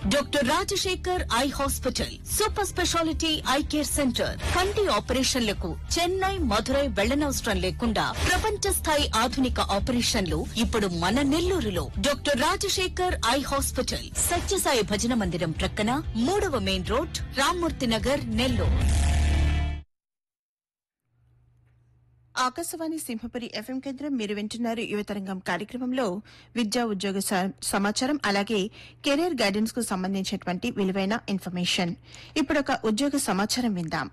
doctor Rajasekhar eye hospital super speciality eye care centre కంటి ఆపరేషన్లకు చెన్నై మధురై వెళ్లనవసరం లేకుండా ప్రపంచ స్థాయి ఆధునిక ఆపరేషన్లు ఇప్పుడు మన నెల్లూరులో doctor Rajasekhar eye hospital Sathya Sai మందిరం ప్రక్కన మూడవ main road Rammurthy Nagar Nellore Akashvani Simhapuri FM కేంద్రం మీరు వింటున్నారు యువతరంగం కార్యక్రమంలో విద్యా ఉద్యోగ స- సమాచారం అలాగే కెరీర్ గైడెన్స్ కు సంబంధించినటువంటి విలువైన ఇన్ఫర్మేషన్ ఇప్పుడు ఒక ఉద్యోగ సమాచారం విందాం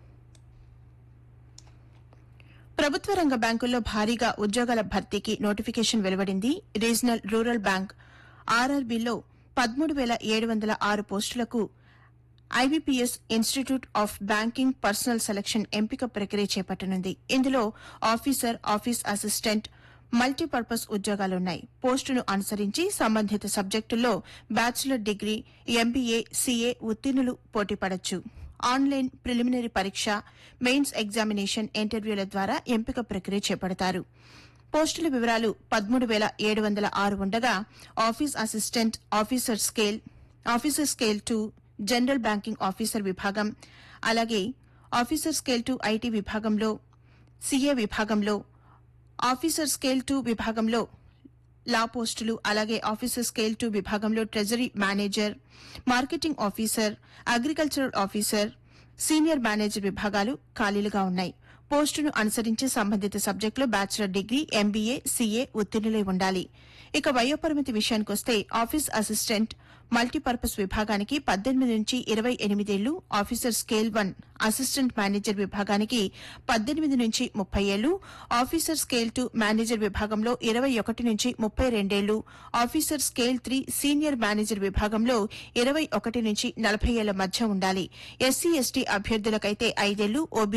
ప్రభుత్వ రంగ బ్యాంకుల్లో భారీగా ఉద్యోగాల భర్తీకి నోటిఫికేషన్ వెలువడింది రీజనల్ రూరల్ బ్యాంక్ ఆర్ఆర్బీలో పదమూడు వేల ఏడు వందల ఆరు పోస్టులకు IBPS institute of banking personnel selection ఎంపిక ప్రక్రియ చేపట్టనుంది ఇందులో ఆఫీసర్ ఆఫీస్ అసిస్టెంట్ మల్టీపర్పస్ ఉద్యోగాలున్నాయి పోస్టును అనుసరించి సంబంధిత సబ్జెక్టుల్లో బ్యాచిలర్ డిగ్రీ ఎంబీఏ సీఏ ఉత్తీర్ణులు పోటీపడొచ్చు ఆన్లైన్ ప్రిలిమినరీ పరీక్ష మెయిన్స్ ఎగ్జామినేషన్ ఇంటర్వ్యూల ద్వారా ఎంపిక ప్రక్రియ చేపడతారు పోస్టుల వివరాలు పదమూడు వేల ఏడు వందల ఆరు ఉండగా office assistant officer scale officer scale two general banking officer విభాగం అలాగే ఆఫీసర్ స్కేల్ టు ఐటీ విభాగంలో సీఏ విభాగంలో ఆఫీసర్ స్కేల్ టు విభాగంలో లా పోస్టులు అలాగే ఆఫీసర్ స్కేల్ టు విభాగంలో treasury manager marketing officer agricultural officer senior manager విభాగాలు ఖాళీలుగా ఉన్నాయి పోస్టును అనుసరించి సంబంధిత సబ్జెక్టులో బ్యాచిలర్ డిగ్రీ ఎంబీఏ సీఏ ఉత్తీర్ణులై ఉండాలి ఇక వయోపరిమితి విషయానికొస్తే ఆఫీస్ అసిస్టెంట్ మల్టీపర్పస్ విభాగానికి పద్దెనిమిది నుంచి ఇరవై ఎనిమిదేళ్లు officer scale one assistant manager విభాగానికి పద్దెనిమిది నుంచి ముప్పై ఏళ్లు ఆఫీసర్ స్కేల్ టూ మేనేజర్ విభాగంలో ఇరవై ఒకటి నుంచి ముప్పై రెండేళ్లు officer scale three senior manager విభాగంలో ఇరవై ఒకటి నుంచి నలభై ఏళ్ల మధ్య ఉండాలి ఎస్సీ ఎస్టీ అభ్యర్థులకైతే ఐదేళ్లు ఓబీ